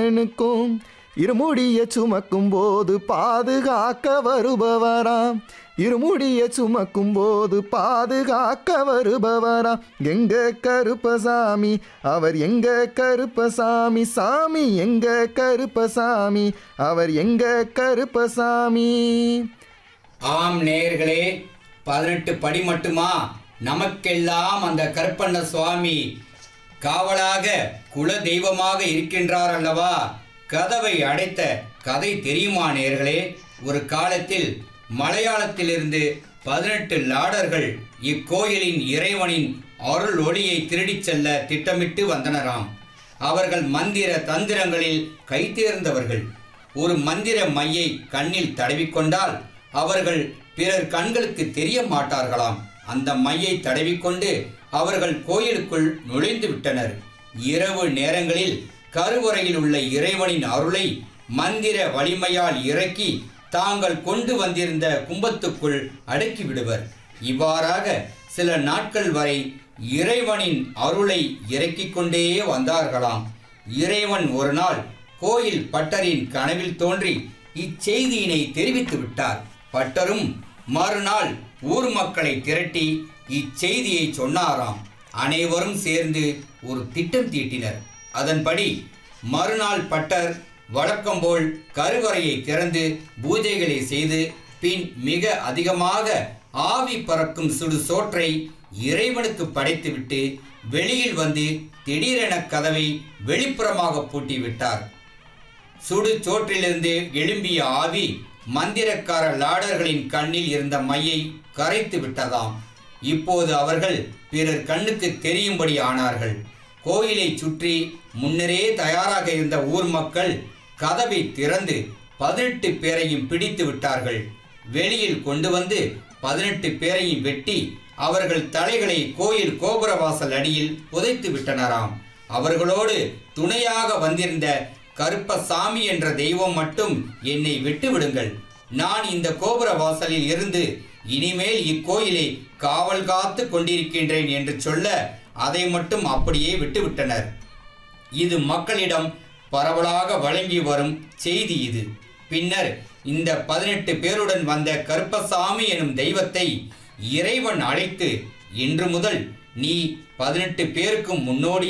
மகனுக்கும் இருமுடிய சுமக்கும் போது பாதுகாக்க வருபவராம் இருமுடிய சுமக்கும் போது பாதுகாக்க வருபவராம் எங்க கருப்பசாமி அவர் எங்க கருப்பசாமி சாமி எங்க கருப்பசாமி அவர் எங்க கருப்பசாமி ஆம் நேயர்களே பதினெட்டு படி மட்டுமா நமக்கெல்லாம் அந்த கருப்பண்ண சுவாமி காவலாக குல தெய்வமாக இருக்கின்றார் அல்லவா கதவை அடைத்த கதை தெரியுமா நேயர்களே ஒரு காலத்தில் மலையாளத்திலிருந்து பதினெட்டு லாடர்கள் இக்கோயிலின் இறைவனின் அருள் ஒளியை திருடிச் செல்ல திட்டமிட்டு வந்தனராம் அவர்கள் மந்திர தந்திரங்களில் கைதேர்ந்தவர்கள் ஒரு மந்திர மையை கண்ணில் தடவிக்கொண்டால் அவர்கள் பிறர் கண்களுக்கு தெரிய மாட்டார்களாம் அந்த மையை தடவிக்கொண்டு அவர்கள் கோயிலுக்குள் நுழைந்து விட்டனர் இரவு நேரங்களில் கருவறையில் உள்ள இறைவனின் அருளை மந்திர வலிமையால் இறக்கி தாங்கள் கொண்டு வந்திருந்த கும்பத்துக்குள் அடக்கி விடுவர் இவ்வாறாக சில நாட்கள் வரை இறைவனின் அருளை இறக்கிக் கொண்டே வந்தார்களாம் இறைவன் ஒரு நாள் கோயில் பட்டரின் கனவில் தோன்றி இச்செய்தியினை தெரிவித்து விட்டார் பட்டரும் மறுநாள் ஊர் மக்களை திரட்டி இச்செய்தியை சொன்னாராம் அனைவரும் சேர்ந்து ஒரு திட்டம் தீட்டினர் அதன்படி மறுநாள் பட்டர் வழக்கம்போல் கருவறையை திறந்து பூஜைகளை செய்து பின் மிக அதிகமாக ஆவி பறக்கும் சுடு சோற்றை இறைவனுக்கு படைத்துவிட்டு வெளியில் வந்து திடீரென கதவை வெளிப்புறமாக பூட்டி விட்டார் சுடு சோற்றிலிருந்து எழும்பிய ஆவி மந்திரக்கார லாடர்களின் கண்ணில் இருந்த மையை கரைத்து விட்டதாம் இப்போது அவர்கள் பிறர் கண்ணுக்கு தெரியும்படி ஆனார்கள் கோயிலை சுற்றி முன்னரே தயாராக இருந்த ஊர் மக்கள் கதவை திறந்து பதினெட்டு பேரையும் பிடித்து விட்டார்கள் வெளியில் கொண்டு வந்து பதினெட்டு பேரையும் வெட்டி அவர்கள் தலைகளை கோயில் கோபுரவாசல் அடியில் புதைத்து விட்டனராம் அவர்களோடு துணையாக வந்திருந்த கருப்பசாமி என்ற தெய்வம் மட்டும் என்னை விட்டு விடுங்கள் நான் இந்த கோபுர வாசலில் இருந்து இனிமேல் இக்கோயிலை காவல் காத்து கொண்டிருக்கின்றேன் என்று சொல்ல அதை மட்டும் அப்படியே விட்டுவிட்டனர் இது மக்களிடம் பரவலாக வழங்கி வரும் செய்தி இது பின்னர் இந்த பதினெட்டு பேருடன் வந்த கருப்பசாமி எனும் தெய்வத்தை இறைவன் அழைத்து இன்று முதல் நீ பதினெட்டு பேருக்கும் முன்னோடி